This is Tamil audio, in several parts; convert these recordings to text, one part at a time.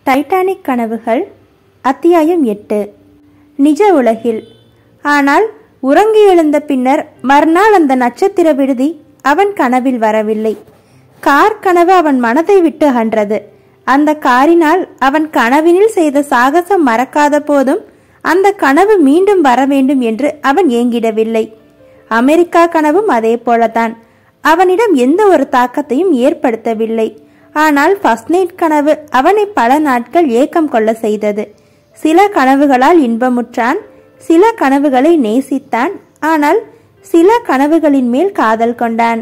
டைட்டானிக் கனவுகள் அத்தியாயம் எட்டு நிஜ உலகில் ஆனால் உறங்கி எழுந்த பின்னர் மறுநாள் அந்த நட்சத்திர விடுதி அவன் கனவில் வரவில்லை கார் கனவு அவன் மனதை விட்டு அகன்றது அந்த காரினால் அவன் கனவினில் செய்த சாகசம் மறக்காத போதும் அந்த கனவு மீண்டும் வர வேண்டும் என்று அவன் ஏங்கிடவில்லை அமெரிக்கா கனவும் அதே போலதான் அவனிடம் எந்த ஒரு தாக்கத்தையும் ஏற்படுத்தவில்லை ஆனால் ஃபர்ஸ்ட் நைட் கனவு அவனை பல நாட்கள் ஏக்கம் கொள்ள செய்தது சில கனவுகளால் இன்பமுற்றான் சில கனவுகளை நேசித்தான் ஆனால் சில கனவுகளின் மேல் காதல் கொண்டான்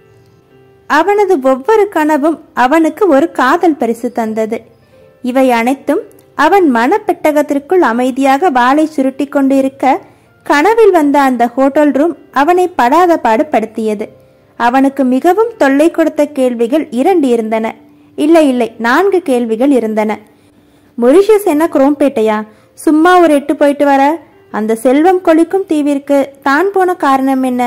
அவனது ஒவ்வொரு கனவும் அவனுக்கு ஒரு காதல் பரிசு தந்தது இவை அனைத்தும் அவன் மனப்பெட்டகத்திற்குள் அமைதியாக வாளை சுருட்டி கொண்டிருக்க கனவில் வந்த அந்த ஹோட்டல் ரூம் அவனை படாத பாடுபடுத்தியது அவனுக்கு மிகவும் தொல்லை கொடுத்த கேள்விகள் இரண்டு இருந்தன இல்லை இல்லை நான்கு கேள்விகள் இருந்தன மொரிஷியஸ் என்ன குரோம்பேட்டையா சும்மா ஒரு எட்டு போயிட்டு வர அந்த செல்வம் கொளிக்கும் தீவிற்கு தான் போன காரணம் என்ன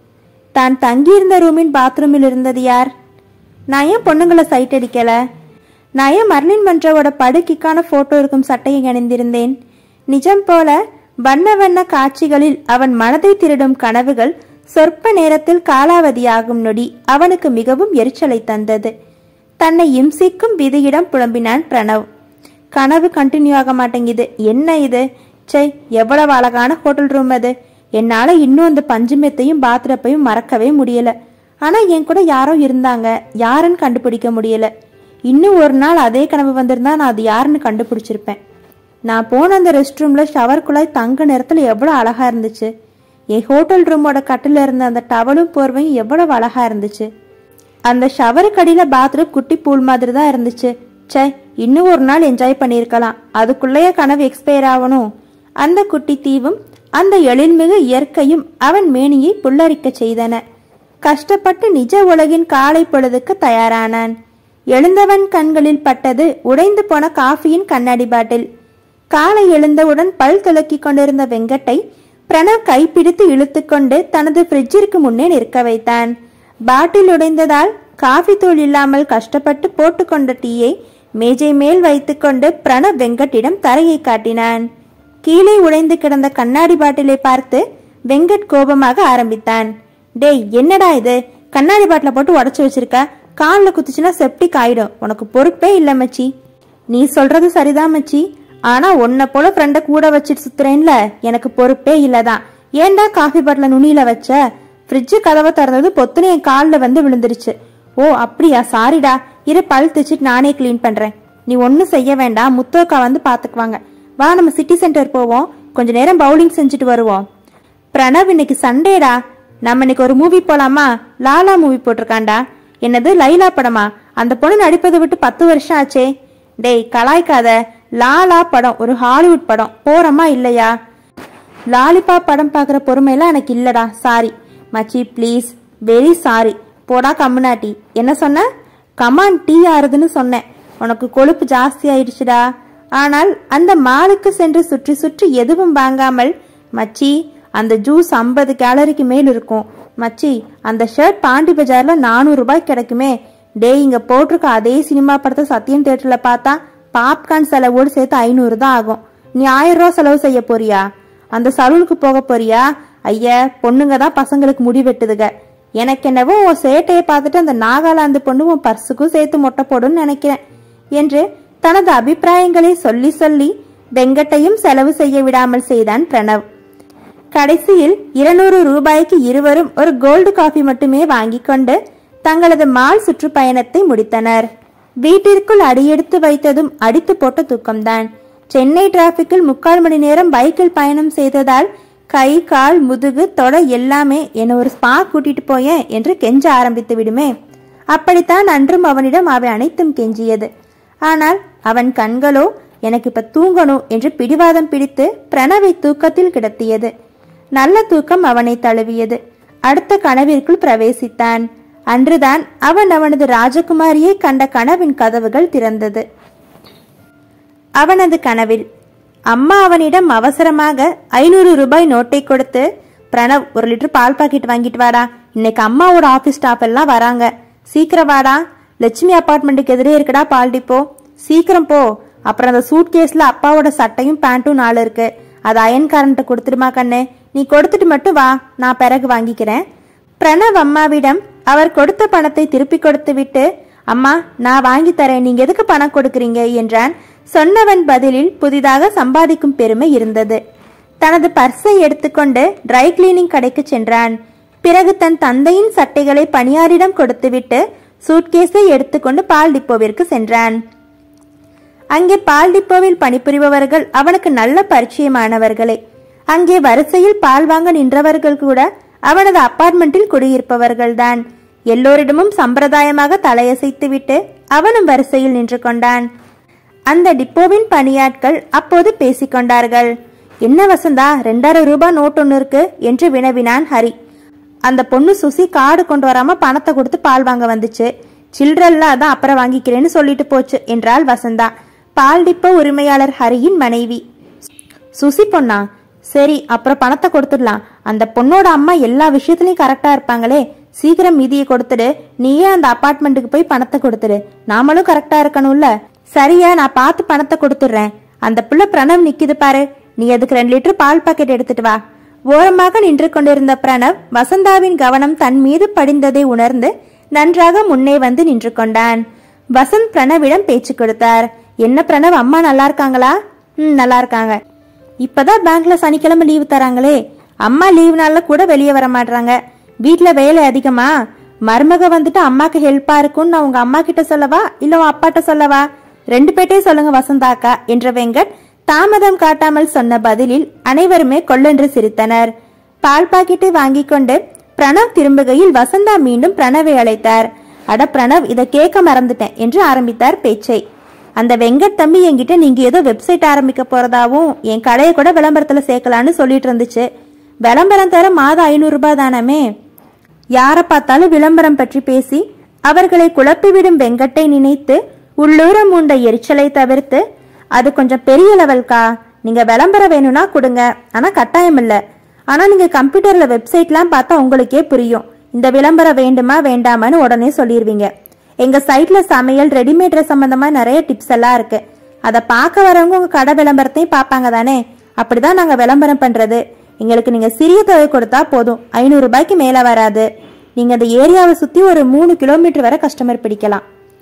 தான் தங்கியிருந்த ரூமின் பாத்ரூமில் இருந்தது யார் நான் ஏன் பொண்ணுங்களை சைட் அடிக்கல நான் ஏன் மர்லின் மன்றவோட படுக்கைக்கான போட்டோ இருக்கும் சட்டையை அணிந்திருந்தேன் நிஜம் போல வண்ண வண்ண காட்சிகளில் அவன் மனதை திருடும் கனவுகள் சொற்ப நேரத்தில் காலாவதியாகும் நொடி அவனுக்கு மிகவும் எரிச்சலை தந்தது தன்னை இம்சிக்கும் விதியிடம் புலம்பினான் பிரணவ் கனவு கண்டினியூ ஆக மாட்டேங்குது என்ன இது சை எவ்வளவு அழகான ஹோட்டல் ரூம் அது என்னால இன்னும் அந்த பஞ்சுமெத்தையும் பாத்ரப்பையும் மறக்கவே முடியல ஆனா என் கூட யாரோ இருந்தாங்க யாருன்னு கண்டுபிடிக்க முடியல இன்னும் ஒரு நாள் அதே கனவு வந்திருந்தா நான் அது யாருன்னு கண்டுபிடிச்சிருப்பேன் நான் போன அந்த ரெஸ்ட் ரூம்ல ஷவர் குழாய் தங்க நேரத்துல எவ்வளவு அழகா இருந்துச்சு என் ஹோட்டல் ரூமோட கட்டில இருந்த அந்த டவலும் போர்வையும் எவ்வளவு அழகா இருந்துச்சு அந்த ஷவருக்கு அடியில பாத்ரூம் குட்டி பூல் மாதிரி தான் இருந்துச்சு ச்சே இன்னும் ஒரு நாள் என்ஜாய் பண்ணியிருக்கலாம் அதுக்குள்ளேயே கனவு எக்ஸ்பயர் ஆகணும் அந்த குட்டி தீவும் அந்த எழில்மிகு இயற்கையும் அவன் மேனியை புல்லரிக்க செய்தன கஷ்டப்பட்டு நிஜ உலகின் காலை பொழுதுக்கு தயாரானான் எழுந்தவன் கண்களில் பட்டது உடைந்து போன காஃபியின் கண்ணாடி பாட்டில் காலை எழுந்தவுடன் பல் துலக்கிக் கொண்டிருந்த வெங்கட்டை பிரணவ் கைப்பிடித்து இழுத்துக்கொண்டு தனது ஃப்ரிட்ஜிற்கு முன்னே நிற்க வைத்தான் பாட்டில் உடைந்ததால் காஃபி தூள் இல்லாமல் கஷ்டப்பட்டு போட்டுக்கொண்ட டீயை மேஜை மேல் வைத்துக்கொண்டு பிரணவ் வெங்கட்டிடம் தரையை காட்டினான் கீழே உடைந்து கிடந்த கண்ணாடி பாட்டிலை பார்த்து வெங்கட் கோபமாக ஆரம்பித்தான் டேய் என்னடா இது கண்ணாடி பாட்டில போட்டு உடச்சு வச்சிருக்க காலில் குத்துச்சுன்னா செப்டிக் ஆயிடும் உனக்கு பொறுப்பே இல்ல மச்சி நீ சொல்றது சரிதான் மச்சி ஆனா உன்னை போல ஃப்ரெண்ட கூட வச்சுட்டு சுத்துறேன்ல எனக்கு பொறுப்பே இல்லதான் ஏன்டா காஃபி பாட்டில நுனியில வச்ச ஃப்ரிட்ஜு கதவை திறந்தது பொத்துன்னு என் காலில் வந்து விழுந்துருச்சு ஓ அப்படியா சாரிடா இரு பல் தைச்சிட்டு நானே க்ளீன் பண்றேன் நீ ஒன்றும் செய்ய வேண்டாம் முத்தோக்கா வந்து பாத்துக்குவாங்க வா நம்ம சிட்டி சென்டர் போவோம் கொஞ்ச நேரம் பவுலிங் செஞ்சுட்டு வருவோம் பிரணவ் இன்னைக்கு சண்டேடா நம்ம இன்னைக்கு ஒரு மூவி போலாமா லாலா மூவி போட்டிருக்காண்டா என்னது லைலா படமா அந்த பொண்ணு நடிப்பதை விட்டு பத்து வருஷம் ஆச்சே டேய் கலாய்க்காத லாலா படம் ஒரு ஹாலிவுட் படம் போறோமா இல்லையா லாலிபா படம் பார்க்குற பொறுமையெல்லாம் எனக்கு இல்லடா சாரி மச்சி ப்ளீஸ் வெரி சாரி போடா கம்முனாட்டி என்ன சொன்ன கமான் டீ ஆறுதுன்னு சொன்னேன் உனக்கு கொழுப்பு ஜாஸ்தி ஆயிடுச்சுடா ஆனால் அந்த மாலுக்கு சென்று சுற்றி சுற்றி எதுவும் வாங்காமல் மச்சி அந்த ஜூஸ் ஐம்பது கேலரிக்கு மேல் இருக்கும் மச்சி அந்த ஷர்ட் பாண்டி பஜார்ல நானூறு ரூபாய் கிடைக்குமே டேய் இங்க போட்டிருக்க அதே சினிமா படத்தை சத்யம் தியேட்டர்ல பார்த்தா பாப்கார்ன் செலவோடு சேர்த்து ஐநூறு தான் ஆகும் நீ ஆயிரம் ரூபா செலவு செய்ய போறியா அந்த சலூனுக்கு போக போறியா ஐயா பொண்ணுங்க தான் பசங்களுக்கு முடி வெட்டுதுக எனக்கு என்னவோ உன் சேட்டையை பார்த்துட்டு அந்த நாகாலாந்து பொண்ணு உன் பர்சுக்கும் சேர்த்து மொட்டை போடுன்னு நினைக்கிறேன் என்று தனது அபிப்பிராயங்களை சொல்லி சொல்லி வெங்கட்டையும் செலவு செய்ய விடாமல் செய்தான் பிரணவ் கடைசியில் இருநூறு ரூபாய்க்கு இருவரும் ஒரு கோல்டு காஃபி மட்டுமே வாங்கிக் கொண்டு தங்களது மால் சுற்றுப்பயணத்தை முடித்தனர் வீட்டிற்குள் அடியெடுத்து வைத்ததும் அடித்து போட்ட தூக்கம்தான் சென்னை டிராபிக்கில் முக்கால் மணி நேரம் பைக்கில் பயணம் செய்ததால் கை கால் முதுகு தொடை எல்லாமே என்னை ஒரு ஸ்பா கூட்டிட்டு போயேன் என்று கெஞ்ச ஆரம்பித்து விடுமே அப்படித்தான் அன்றும் அவனிடம் அவை அனைத்தும் கெஞ்சியது ஆனால் அவன் கண்களோ எனக்கு இப்ப தூங்கணும் என்று பிடிவாதம் பிடித்து பிரணவை தூக்கத்தில் கிடத்தியது நல்ல தூக்கம் அவனை தழுவியது அடுத்த கனவிற்குள் பிரவேசித்தான் அன்றுதான் அவன் அவனது ராஜகுமாரியை கண்ட கனவின் கதவுகள் திறந்தது அவனது கனவில் அம்மா அவனிடம் அவசரமாக ஐநூறு ரூபாய் நோட்டை கொடுத்து பிரணவ் ஒரு லிட்டர் பால் பாக்கெட் வாங்கிட்டு வாடா இன்னைக்கு அம்மாவோட ஆபீஸ் ஸ்டாஃப் எல்லாம் வராங்க சீக்கிரம் வாடா லட்சுமி அபார்ட்மெண்ட்டுக்கு எதிரே இருக்குடா பால் டிப்போ சீக்கிரம் போ அப்புறம் அந்த சூட் கேஸ்ல அப்பாவோட சட்டையும் பேண்ட்டும் நாலு இருக்கு அது அயன் கரண்ட் கொடுத்துடுமா கண்ணு நீ கொடுத்துட்டு மட்டும் வா நான் பிறகு வாங்கிக்கிறேன் பிரணவ் அம்மாவிடம் அவர் கொடுத்த பணத்தை திருப்பி கொடுத்து விட்டு அம்மா நான் வாங்கி தரேன் நீங்க எதுக்கு பணம் கொடுக்கறீங்க என்றான் சொன்னவன் பதிலில் புதிதாக சம்பாதிக்கும் பெருமை இருந்தது தனது பர்ஸை எடுத்துக்கொண்டு ட்ரை கிளீனிங் கடைக்கு சென்றான் பிறகு தன் தந்தையின் சட்டைகளை பணியாரிடம் கொடுத்துவிட்டு சூட்கேஸை எடுத்துக்கொண்டு பால் டிப்போவிற்கு சென்றான் அங்கே பால் டிப்போவில் பணிபுரிபவர்கள் அவனுக்கு நல்ல பரிச்சயமானவர்களே அங்கே வரிசையில் பால் வாங்க நின்றவர்கள் கூட அவனது அபார்ட்மெண்டில் குடியிருப்பவர்கள்தான் எல்லோரிடமும் சம்பிரதாயமாக தலையசைத்துவிட்டு அவனும் வரிசையில் நின்று கொண்டான் அந்த டிப்போவின் பணியாட்கள் அப்போது பேசிக்கொண்டார்கள் என்ன வசந்தா ரெண்டாயிரம் ரூபாய் நோட் ஒன்று இருக்கு என்று வினவினான் ஹரி அந்த பொண்ணு சுசி கார்டு கொண்டு வராம பணத்தை கொடுத்து பால் வாங்க வந்துச்சு சில்ட்ரல்லாம் அதான் அப்புறம் வாங்கிக்கிறேன்னு சொல்லிட்டு போச்சு என்றாள் வசந்தா பால் டிப்போ உரிமையாளர் ஹரியின் மனைவி சுசி பொண்ணா சரி அப்புறம் பணத்தை கொடுத்துடலாம் அந்த பொண்ணோட அம்மா எல்லா விஷயத்துலயும் கரெக்டா இருப்பாங்களே சீக்கிரம் மீதியை கொடுத்துடு நீயே அந்த அபார்ட்மெண்ட்டுக்கு போய் பணத்தை கொடுத்துடு நாமளும் கரெக்டா இருக்கணும்ல சரியா நான் பார்த்து பணத்தை கொடுத்துடுறேன் அந்த புள்ள பிரணவ் நிக்குது பாரு நீ அதுக்கு ரெண்டு லிட்டர் பால் பாக்கெட் எடுத்துட்டு வா ஓரமாக நின்று கொண்டிருந்த பிரணவ் வசந்தாவின் கவனம் தன் மீது படிந்ததை உணர்ந்து நன்றாக முன்னே வந்து நின்று கொண்டான் வசந்த் பிரணவிடம் பேச்சு கொடுத்தார் என்ன பிரணவ் அம்மா நல்லா இருக்காங்களா ம் நல்லா இருக்காங்க இப்பதான் பேங்க்ல சனிக்கிழமை லீவு தராங்களே அம்மா லீவ் நாள்ல கூட வெளியே வர மாட்றாங்க வீட்ல வேலை அதிகமா மருமக வந்துட்டு அம்மாக்கு ஹெல்ப்பா இருக்கும்னு நான் உங்க அம்மா கிட்ட சொல்லவா இல்ல உன் அப்பாட்ட சொல்லவா ரெண்டு பேர்ட்டையும் சொல்லுங்க வசந்தாக்கா என்ற வெங்கட் தாமதம் காட்டாமல் சொன்ன பதிலில் அனைவருமே கொள்ளென்று சிரித்தனர் பால் பாக்கெட்டை வாங்கிக் கொண்டு பிரணவ் திரும்புகையில் வசந்தா மீண்டும் பிரணவை அழைத்தார் அட பிரணவ் இதை கேட்க மறந்துட்டேன் என்று ஆரம்பித்தார் பேச்சை அந்த வெங்கட் தம்பி என்கிட்ட நீங்க ஏதோ வெப்சைட் ஆரம்பிக்க போறதாவும் என் கடையை கூட விளம்பரத்துல சேர்க்கலான்னு சொல்லிட்டு இருந்துச்சு விளம்பரம் தர மாதம் ஐநூறு ரூபாய் தானமே யாரை பார்த்தாலும் விளம்பரம் பற்றி பேசி அவர்களை குழப்பிவிடும் வெங்கட்டை நினைத்து உள்ளூர மூண்ட எரிச்சலை தவிர்த்து அது கொஞ்சம் பெரிய லெவல்க்கா நீங்க விளம்பரம் வேணும்னா கொடுங்க ஆனா கட்டாயம் இல்ல ஆனா நீங்க கம்ப்யூட்டர்ல வெப்சைட்லாம் பார்த்தா உங்களுக்கே புரியும் இந்த விளம்பரம் வேண்டுமா வேண்டாமான்னு உடனே சொல்லிடுவீங்க எங்க சைட்ல சமையல் ரெடிமேட் ட்ரெஸ் சம்பந்தமா நிறைய டிப்ஸ் எல்லாம் இருக்கு அதை பார்க்க வரவங்க உங்க கடை விளம்பரத்தையும் பார்ப்பாங்க தானே அப்படிதான் நாங்க விளம்பரம் பண்றது எங்களுக்கு நீங்க சிறிய தொகை கொடுத்தா போதும் ஐநூறு ரூபாய்க்கு மேல வராது நீங்க அந்த ஏரியாவை சுத்தி ஒரு மூணு கிலோமீட்டர் வரை கஸ்டமர் பிடிக்கலாம்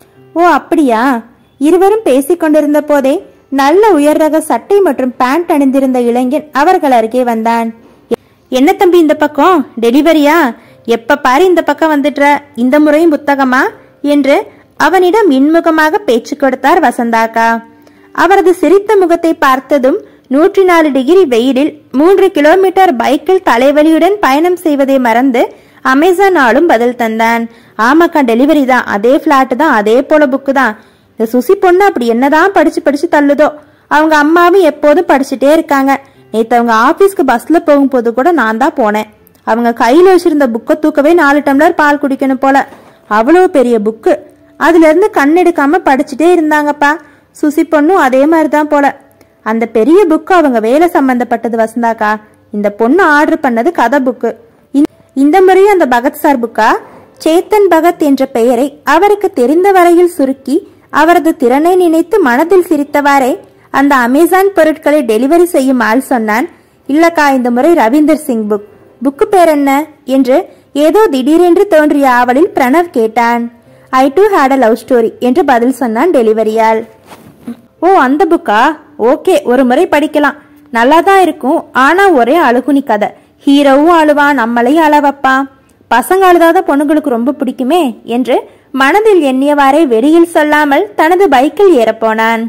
ஓ அப்படியா இருவரும் பேசிக் கொண்டிருந்த போதே நல்ல உயர் ரக சட்டை மற்றும் பேண்ட் அணிந்திருந்த இளைஞன் அவர்கள் அருகே வந்தான் என்ன தம்பி இந்த பக்கம் டெலிவரியா எப்ப பாரு இந்த பக்கம் வந்துடுற இந்த முறையும் புத்தகமா என்று அவனிடம் இன்முகமாக பேச்சு கொடுத்தார் வசந்தாக்கா அவரது சிரித்த முகத்தை பார்த்ததும் நூற்றி நாலு டிகிரி வெயிலில் மூன்று கிலோமீட்டர் பைக்கில் தலைவலியுடன் பயணம் செய்வதை மறந்து அமேசான் ஆளும் பதில் தந்தான் ஆமாக்கா டெலிவரி தான் அதே பிளாட் தான் அதே போல புக்கு தான் இந்த சுசி பொண்ணு அப்படி என்னதான் படிச்சு படிச்சு தள்ளுதோ அவங்க அம்மாவும் எப்போதும் படிச்சுட்டே இருக்காங்க நேத்து அவங்க ஆபீஸ்க்கு பஸ்ல போகும்போது கூட நான் தான் போனேன் அவங்க கையில வச்சிருந்த புக்கை தூக்கவே நாலு டம்ளர் பால் குடிக்கணும் போல அவ்வளோ பெரிய புக்கு அதுல இருந்து கண் எடுக்காம படிச்சுட்டே இருந்தாங்கப்பா சுசி பொண்ணும் அதே மாதிரி தான் போல அந்த பெரிய புக்கு அவங்க வேலை சம்பந்தப்பட்டது வசந்தாக்கா இந்த பொண்ணு ஆர்டர் பண்ணது கதை புக்கு இந்த- இந்த முறையும் அந்த பகத் சார் புக்கா சேத்தன் பகத் என்ற பெயரை அவருக்கு தெரிந்த வரையில் சுருக்கி அவரது திறனை நினைத்து மனதில் சிரித்தவாறே அந்த அமேசான் பொருட்களை டெலிவரி செய்யும் ஆள் சொன்னான் இல்லக்கா இந்த முறை ரவீந்தர் சிங் புக் புக்கு பேர் என்ன என்று ஏதோ திடீரென்று தோன்றிய ஆவலில் பிரணவ் கேட்டான் I too hate a love story என்று பதில் சொன்னான் டெலிவரியால் ஓ அந்த புக்கா ஓகே ஒரு முறை படிக்கலாம் நல்லா தான் இருக்கும் ஆனா ஒரே அழுகுனி கதை ஹீரோவும் அழுவான் நம்மளையும் அழ வைப்பான் பசங்க அழுதாத பொண்ணுங்களுக்கு ரொம்ப பிடிக்குமே என்று மனதில் எண்ணியவாறே வெளியில் சொல்லாமல் தனது பைக்கில் ஏறப்போனான்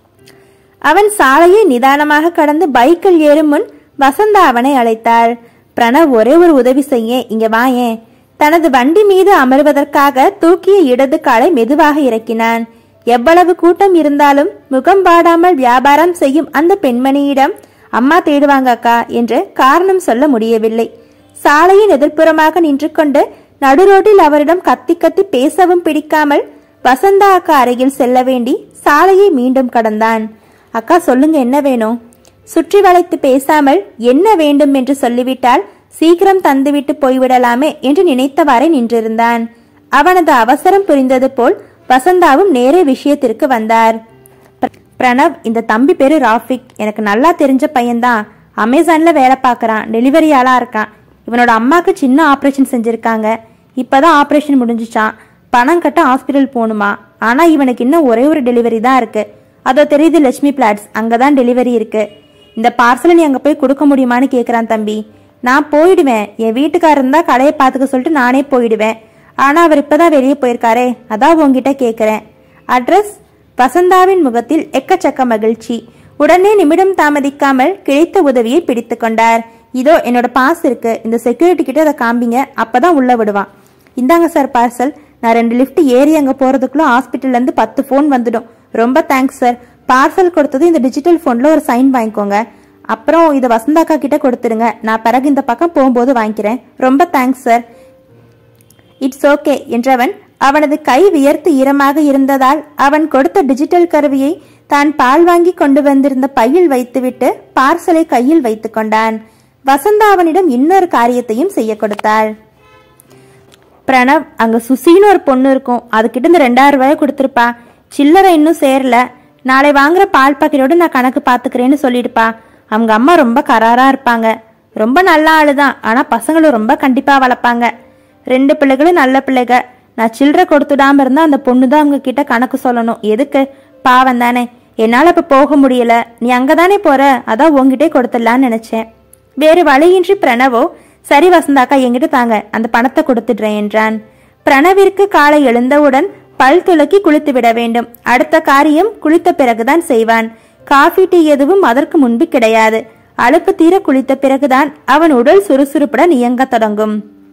அவன் சாலையை நிதானமாக கடந்து பைக்கில் ஏறும் முன் வசந்தா அவனை அழைத்தாள் பிரணவ் ஒரே ஒரு உதவி செய்ய இங்க வாயேன் தனது வண்டி மீது அமர்வதற்காக தூக்கிய இடது காலை மெதுவாக இறக்கினான் எவ்வளவு கூட்டம் இருந்தாலும் முகம் பாடாமல் வியாபாரம் செய்யும் அந்த பெண்மணியிடம் அம்மா தேடுவாங்க அக்கா என்று காரணம் சொல்ல முடியவில்லை சாலையின் எதிர்ப்புறமாக நின்று கொண்டு நடுரோட்டில் அவரிடம் கத்தி கத்தி பேசவும் பிடிக்காமல் வசந்தா அக்கா அருகில் செல்ல வேண்டி சாலையை மீண்டும் கடந்தான் அக்கா சொல்லுங்க என்ன வேணும் சுற்றி வளைத்து பேசாமல் என்ன வேண்டும் என்று சொல்லிவிட்டால் சீக்கிரம் தந்துவிட்டு போய்விடலாமே என்று நினைத்தவாறே நின்றிருந்தான் அவனது அவசரம் புரிந்தது போல் வசந்தாவும் நேரே விஷயத்திற்கு வந்தார் "பிர- பிரணவ் இந்த தம்பி பேரு ராஃபிக் எனக்கு நல்லா தெரிஞ்ச பையன்தான் அமேசான்ல வேலை பார்க்கறான் டெலிவரி ஆளா இருக்கான் இவனோட அம்மாக்கு சின்ன ஆப்ரேஷன் செஞ்சிருக்காங்க இப்பதான் ஆப்ரேஷன் முடிஞ்சுச்சான் பணம் கட்ட ஹாஸ்பிட்டல் போகணுமா ஆனா இவனுக்கு இன்னும் ஒரே ஒரு டெலிவரி தான் இருக்கு அதோ தெரியுது லட்சுமி பிளாட்ஸ் அங்கதான் டெலிவரி இருக்கு இந்த பார்சலை நீ அங்க போய் கொடுக்க முடியுமான்னு கேக்குறான் தம்பி நான் போயிடுவேன் என் வீட்டுக்காரர் இருந்தா கடையை பார்த்துக்க சொல்லிட்டு நானே போயிடுவேன் ஆனா அவர் இப்பதான் வெளியே போயிருக்காரே அதான் உங்ககிட்ட கேக்குறேன் அட்ரஸ் வசந்தாவின் முகத்தில் எக்கச்சக்க மகிழ்ச்சி உடனே நிமிடம் தாமதிக்காமல் கிடைத்த உதவியை பிடித்து கொண்டார் இதோ என்னோட பாஸ் இருக்கு இந்த செக்யூரிட்டி கிட்ட அதை காம்பிங்க அப்பதான் உள்ள விடுவான் இந்தாங்க சார் பார்சல் நான் ரெண்டு லிஃப்ட் ஏறி அங்க போறதுக்குள்ள ஹாஸ்பிட்டல்ல இருந்து பத்து ஃபோன் வந்துடும் ரொம்ப தேங்க்ஸ் சார் பார்சல் கொடுத்தது இந்த டிஜிட்டல் ஃபோன்ல ஒரு சைன் வாங்கிக்கோங்க அப்புறம் இதை வசந்தாக்கா கிட்ட கொடுத்துருங்க நான் பிறகு இந்த பக்கம் போகும்போது வாங்கிக்கிறேன் ரொம்ப தேங்க்ஸ் சார் இட்ஸ் ஓகே என்றவன் அவனது கை வியர்த்து ஈரமாக இருந்ததால் அவன் கொடுத்த டிஜிட்டல் கருவியை தான் பால் வாங்கி கொண்டு வந்திருந்த பையில் வைத்துவிட்டு பார்சலை கையில் வைத்துக் கொண்டான் வசந்தா அவனிடம் இன்னொரு காரியத்தையும் செய்ய கொடுத்தாள் பிரணவ் அங்க சுசின்னு ஒரு பொண்ணு இருக்கும் அதுகிட்ட இந்த ரெண்டாயிரம் ரூபாய் கொடுத்துருப்பா சில்லறை இன்னும் சேரல நாளை வாங்குற பால் பாக்கெட்டோட நான் கணக்கு பாத்துக்கிறேன்னு சொல்லிடுப்பா அவங்க அம்மா ரொம்ப கராரா இருப்பாங்க ரொம்ப நல்ல ஆளுதான் ஆனா பசங்களும் ரொம்ப கண்டிப்பா வளர்ப்பாங்க ரெண்டு பிள்ளைகளும் நல்ல பிள்ளைக நான் சில்லறை கொடுத்துடாம இருந்தா அந்த பொண்ணு தான் அவங்க கிட்ட கணக்கு சொல்லணும் எதுக்கு பாவம் தானே என்னால இப்ப போக முடியல நீ அங்கதானே போற அதான் உங்ககிட்டே கொடுத்துடலான்னு நினைச்சேன் வேறு வழியின்றி பிரணவோ சரி வசந்தாக்கா என்கிட்ட தாங்க அந்த பணத்தை கொடுத்துடுறேன் என்றான் பிரணவிற்கு காலை எழுந்தவுடன் பல் துலக்கி குளித்து விட வேண்டும் அடுத்த காரியம் குளித்த பிறகுதான் செய்வான் காஃபி டீ எதுவும் அதற்கு முன்பு கிடையாது அலுப்பு தீர குளித்த பிறகுதான் அவன் உடல் சுறுசுறுப்புடன் இயங்கத் தொடங்கும்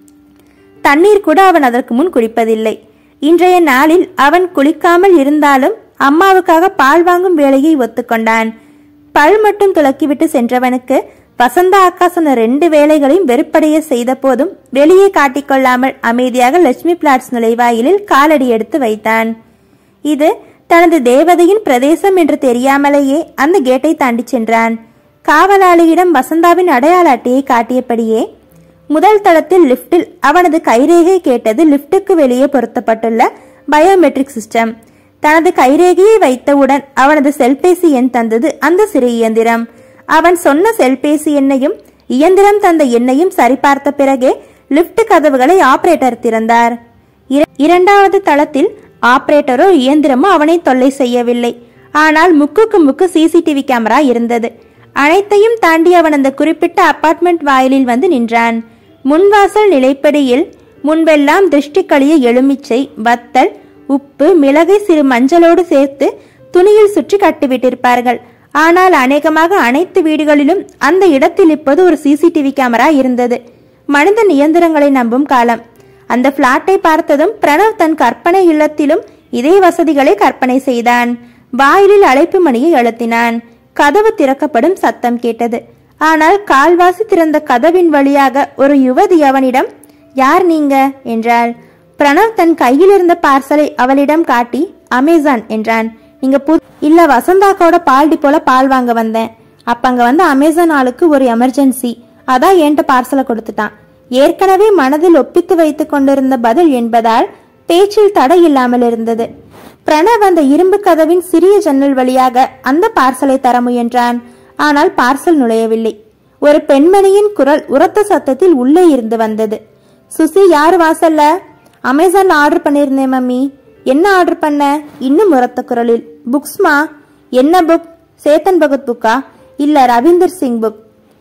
தண்ணீர் கூட அவன் அதற்கு முன் குடிப்பதில்லை இன்றைய நாளில் அவன் குளிக்காமல் இருந்தாலும் அம்மாவுக்காக பால் வாங்கும் வேலையை ஒத்துக்கொண்டான் பல் மட்டும் துலக்கிவிட்டு சென்றவனுக்கு வசந்தா அக்கா சொன்ன ரெண்டு வேலைகளையும் வெறுப்படைய செய்த போதும் வெளியே காட்டிக்கொள்ளாமல் அமைதியாக லட்சுமி பிளாட்ஸ் நுழைவாயிலில் காலடி எடுத்து வைத்தான் இது தனது தேவதையின் பிரதேசம் என்று தெரியாமலேயே அந்த கேட்டை தாண்டி சென்றான் காவலாளியிடம் வசந்தாவின் அடையாள அட்டையை காட்டியபடியே முதல் தளத்தில் லிப்டில் அவனது கைரேகை கேட்டது லிப்டுக்கு வெளியே பொருத்தப்பட்டுள்ள பயோமெட்ரிக் சிஸ்டம் தனது கைரேகையை வைத்தவுடன் அவனது செல்பேசி எண் தந்தது அந்த சிறு இயந்திரம் அவன் சொன்ன செல்பேசி எண்ணையும் இயந்திரம் தந்த எண்ணையும் சரிபார்த்த பிறகே லிப்ட் கதவுகளை ஆபரேட்டர் திறந்தார் இர- இரண்டாவது தளத்தில் ஆபரேட்டரோ இயந்திரமோ அவனை தொல்லை செய்யவில்லை ஆனால் முக்குக்கு முக்கு சிசிடிவி கேமரா இருந்தது அனைத்தையும் தாண்டி அவன் அந்த குறிப்பிட்ட அபார்ட்மெண்ட் வாயிலில் வந்து நின்றான் முன்வாசல் நிலைப்படியில் முன்பெல்லாம் திருஷ்டி கழிய எலுமிச்சை வத்தல் உப்பு மிளகை சிறு மஞ்சளோடு சேர்த்து துணியில் சுற்றி கட்டிவிட்டிருப்பார்கள் ஆனால் அநேகமாக அனைத்து வீடுகளிலும் அந்த இடத்தில் இப்போது ஒரு சிசிடிவி கேமரா இருந்தது மனித இயந்திரங்களை நம்பும் காலம் அந்த பிளாட்டை பார்த்ததும் பிரணவ் தன் கற்பனை இல்லத்திலும் இதே வசதிகளை கற்பனை செய்தான் வாயிலில் அழைப்பு மணியை அழுத்தினான் கதவு திறக்கப்படும் சத்தம் கேட்டது ஆனால் கால்வாசி திறந்த கதவின் வழியாக ஒரு யுவதி அவனிடம் யார் நீங்க என்றாள் பிரணவ் தன் கையில் இருந்த பார்சலை அவளிடம் காட்டி அமேசான் என்றான் நீங்க பு இல்ல வசந்தாக்காவோட பால் டிப்போல பால் வாங்க வந்தேன் அப்ப அங்க வந்து அமேசான் ஆளுக்கு ஒரு எமர்ஜென்சி அதான் என்கிட்ட பார்சலை கொடுத்துட்டான் ஏற்கனவே மனதில் ஒப்பித்து வைத்துக் கொண்டிருந்த பதில் என்பதால் பேச்சில் தடை இல்லாமல் இருந்தது பிரணவ் அந்த இரும்பு கதவின் சிறிய ஜன்னல் வழியாக அந்த பார்சலை தர முயன்றான் ஆனால் பார்சல் நுழையவில்லை ஒரு பெண்மணியின் குரல் உரத்த சத்தத்தில் உள்ளே இருந்து வந்தது சுசி யார் வாசல்ல அமேசான்ல ஆர்டர் பண்ணியிருந்தேன் மம்மி என்ன ஆர்டர் பண்ண இன்னும் உரத்த குரலில் புக்ஸ்மா என்ன புக் சேத்தன் பகத் புக்கா இல்ல Ravinder Singh book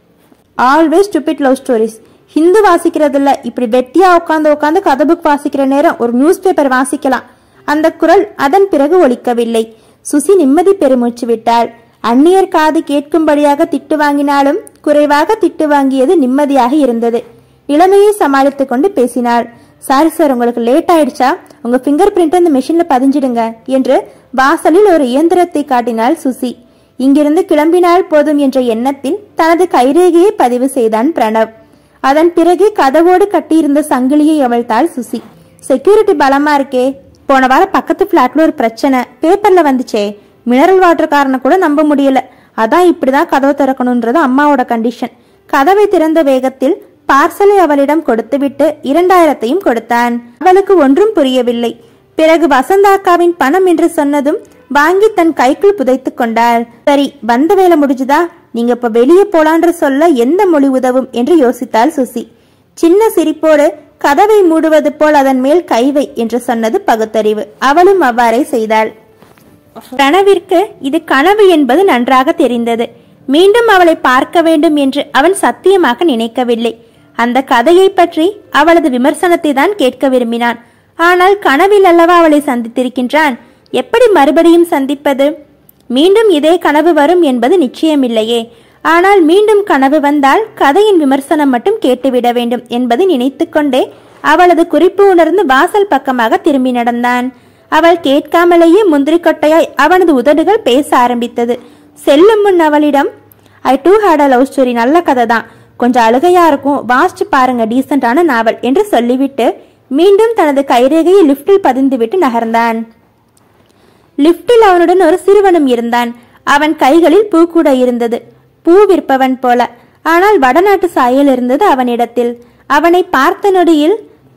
always stupid love stories ஹிந்து வாசிக்கிறது இல்ல இப்படி வெட்டியா உட்காந்து உட்காந்து கதை புக் வாசிக்கிற நேரம் ஒரு நியூஸ் பேப்பர் வாசிக்கலாம் அந்த குரல் அதன் பிறகு ஒலிக்கவில்லை சுசி நிம்மதி பெருமூச்சு விட்டாள் அந்நியர் காது கேட்கும்படியாக திட்டு வாங்கினாலும் குறைவாக திட்டு வாங்கியது நிம்மதியாக இருந்தது இளமையை சமாளித்துக் கொண்டு பேசினாள் சாரி சார் உங்களுக்கு லேட் ஆயிடுச்சா உங்க ஃபிங்கர் பிரிண்ட் அந்த மெஷின்ல பதிஞ்சிடுங்க என்று வாசலில் ஒரு இயந்திரத்தை காட்டினாள் சுசி இங்கிருந்து கிளம்பினால் போதும் என்ற எண்ணத்தில் தனது கைரேகையை பதிவு செய்தான் பிரணவ் அதன் பிறகு கதவோடு கட்டியிருந்த சங்கிலியை அவிழ்த்தாள் சுசி செக்யூரிட்டி பலமா இருக்கே போன வாரம் பக்கத்து பிளாட்ல ஒரு பிரச்சனை பேப்பர்ல வந்துச்சே மினரல் வாட்டர்காரனை கூட நம்ப முடியல அதான் இப்படிதான் கதவை திறக்கணும்ன்றது அம்மாவோட கண்டிஷன் கதவை திறந்த வேகத்தில் பார்சலை அவளிடம் கொடுத்துவிட்டு இரண்டாயிரத்தையும் கொடுத்தான் அவளுக்கு ஒன்றும் புரியவில்லை பிறகு வசந்தாக்காவின் பணம் என்று சொன்னதும் வாங்கி தன் கைக்குள் புதைத்துக் கொண்டாள் சரி வந்த வேலை முடிஞ்சுதா நீங்க இப்ப வெளியே போலான்ற சொல்ல எந்த மொழி உதவும் என்று யோசித்தாள் சுசி சின்ன சிரிப்போடு கதவை மூடுவது போல் அதன் மேல் கைவை என்று சொன்னது பகுத்தறிவு அவளும் அவ்வாறே செய்தாள் பிரணவிற்கு இது கனவு என்பது நன்றாக தெரிந்தது மீண்டும் அவளை பார்க்க வேண்டும் என்று அவன் சத்தியமாக நினைக்கவில்லை அந்த கதையை பற்றி அவளது விமர்சனத்தை தான் கேட்க விரும்பினான் ஆனால் கனவில் அல்லவா அவளை சந்தித்திருக்கின்றான் எப்படி மறுபடியும் சந்திப்பது மீண்டும் இதே கனவு வரும் என்பது நிச்சயமில்லையே ஆனால் மீண்டும் கனவு வந்தால் கதையின் விமர்சனம் மட்டும் கேட்டுவிட வேண்டும் என்பதை நினைத்துக்கொண்டே அவளது குறிப்பு உணர்ந்து வாசல் பக்கமாக திரும்பி நடந்தான் அவள் கேட்காமலேயே முந்திரி கொட்டையாய் அவனது உதடுகள் பேச ஆரம்பித்தது செல்லும் முன் அவளிடம் I too hate a love story நல்ல கதை தான் கொஞ்சம் அழுகையா இருக்கும் வாசிச்சு பாருங்க டீசென்டான நாவல் என்று சொல்லிவிட்டு மீண்டும் தனது கைரேகையை லிப்டில் பதிந்துவிட்டு நகர்ந்தான் லிப்டில் அவனுடன் ஒரு சிறுவனும் இருந்தான் அவன் கைகளில் பூ கூட இருந்தது பூ விற்பவன் போல ஆனால் வடநாட்டு சாயல் இருந்தது அவனிடத்தில் அவனை பார்த்த நொடியில்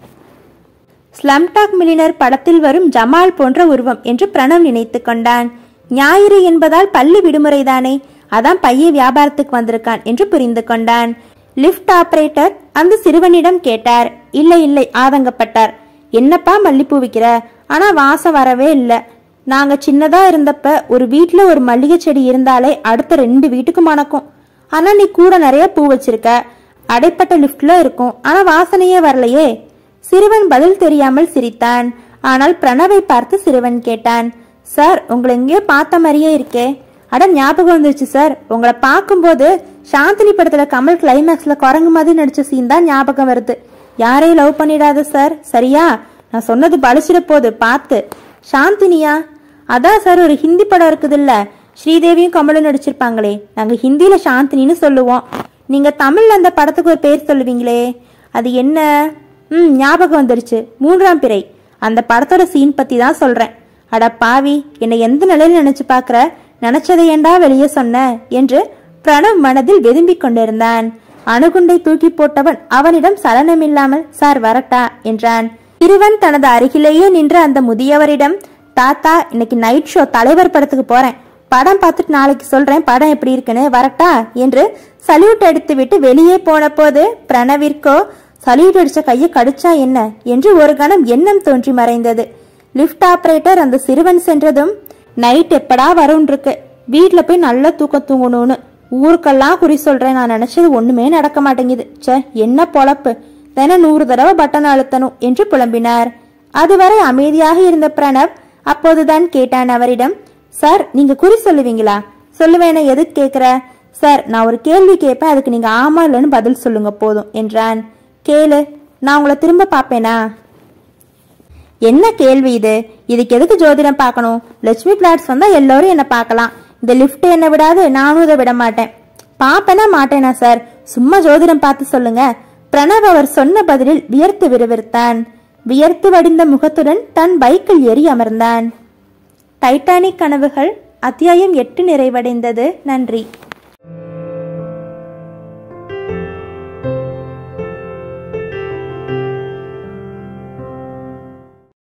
ஸ்லம்டாக் மில்லினர் படத்தில் வரும் ஜமால் போன்ற உருவம் என்று பிரணவ் நினைத்து கொண்டான் ஞாயிறு என்பதால் பள்ளி விடுமுறைதானே அதான் பைய வியாபாரத்துக்கு வந்திருக்கான் என்று புரிந்து கொண்டான் லிஃப்ட் ஆபரேட்டர் அந்த சிறுவனிடம் கேட்டார் இல்லை இல்லை ஆதங்கப்பட்டார் என்னப்பா மல்லிப்பூ விற்கிற ஆனா வாசம் வரவே இல்லை நாங்க சின்னதா இருந்தப்ப ஒரு வீட்ல ஒரு மல்லிகை செடி இருந்தாலே அடுத்த ரெண்டு வீட்டுக்கு மணக்கும் ஆனா நீ கூட நிறைய பூ வச்சிருக்க அடைப்பட்ட லிஃப்ட்ல இருக்கும் ஆனா வாசனையே வரலையே சிறுவன் பதில் தெரியாமல் சிரித்தான் ஆனால் பிரணவை பார்த்து சிறுவன் கேட்டான் சார் உங்களை எங்கேயோ பார்த்த மாதிரியே இருக்கே அட ஞாபகம் வந்துருச்சு சார் உங்களை பார்க்கும்போது சாந்தினி படத்துல கமல் கிளைமேக்ஸ்ல குரங்கு மாதிரி நடிச்ச சீன் தான் ஞாபகம் வருது யாரையும் லவ் பண்ணிடாத சார் சரியா நான் சொன்னது பழிச்சிட போகுது பார்த்து சாந்தினியா அதான் சார் ஒரு ஹிந்தி படம் இருக்குதுல்ல ஸ்ரீதேவியும் கமலும் நடிச்சிருப்பாங்களே நாங்க ஹிந்தியில சாந்தினின்னு சொல்லுவோம் நீங்க தமிழ்ல அந்த படத்துக்கு ஒரு பேர் சொல்லுவீங்களே அது என்ன ம் ஞாபகம் வந்துருச்சு மூன்றாம் பிறை அந்த படத்தோட சீன் பத்தி தான் சொல்றேன் அட பாவி என்னை எந்த நிலையில நினைச்சு பாக்குற நினைச்சதை ஏண்டா வெளியே சொன்ன என்று பிரணவ் மனதில் வெதும்பிக் கொண்டிருந்தான் அணுகுண்டை தூக்கி போட்டவன் அவனிடம் சலனமில்லாமல் சார் வரட்டா என்றான் சிறுவன் தனது அருகிலேயே நின்ற அந்த முதியவரிடம் தாத்தா இன்னைக்கு நைட் ஷோ தலைவர் படத்துக்கு போறேன் படம் பார்த்துட்டு நாளைக்கு சொல்றேன் படம் எப்படி இருக்குன்னு வரட்டா என்று சல்யூட் அடித்துவிட்டு வெளியே போன போது பிரணவிற்கோ சல்யூட் அடிச்ச கையை கடிச்சா என்ன என்று ஒரு கணம் எண்ணம் தோன்றி மறைந்தது லிஃப்ட் ஆபரேட்டர் அந்த சிறுவன் சென்றதும் நைட் எப்படா வரும்னு இருக்கு வீட்ல போய் நல்லா தூக்கம் தூங்கணும்னு ஊருக்கெல்லாம் குறி சொல்றேன் நான் நினைச்சது ஒண்ணுமே நடக்க மாட்டேங்குது ச்சே என்ன பொழப்பு தினம் நூறு தடவை பட்டன் அழுத்தணும் என்று புலம்பினார் அதுவரை அமைதியாக இருந்த பிரணவ் அப்போதுதான் கேட்டான் அவரிடம் சார் நீங்க குறி சொல்லுவீங்களா சொல்லுவேன எதுக்கு கேக்குற சார் நான் ஒரு கேள்வி கேட்பேன் அதுக்கு நீங்க ஆமா இல்லைன்னு பதில் சொல்லுங்க போதும் என்றான் கேளு நான் உங்களை திரும்ப பாப்பேனா என்ன கேள்வி இது இதுக்கு எதுக்கு ஜோதிடம் பார்க்கணும் லட்சுமி பிளாட்ஸ் வந்தா எல்லாரும் என்ன பார்க்கலாம் இந்த லிஃப்ட் என்ன விடாது நானும் இதை விட மாட்டேன் பாப்பேனா மாட்டேனா சார் சும்மா ஜோதிடம் பார்த்து சொல்லுங்க பிரணவ் அவர் சொன்ன பதிலில் வியர்த்து விறுவிறுத்தான் வியர்த்து வடிந்த முகத்துடன் தன் பைக்கில் ஏறி அமர்ந்தான் டைட்டானிக் கனவுகள் அத்தியாயம் எட்டு நிறைவடைந்தது நன்றி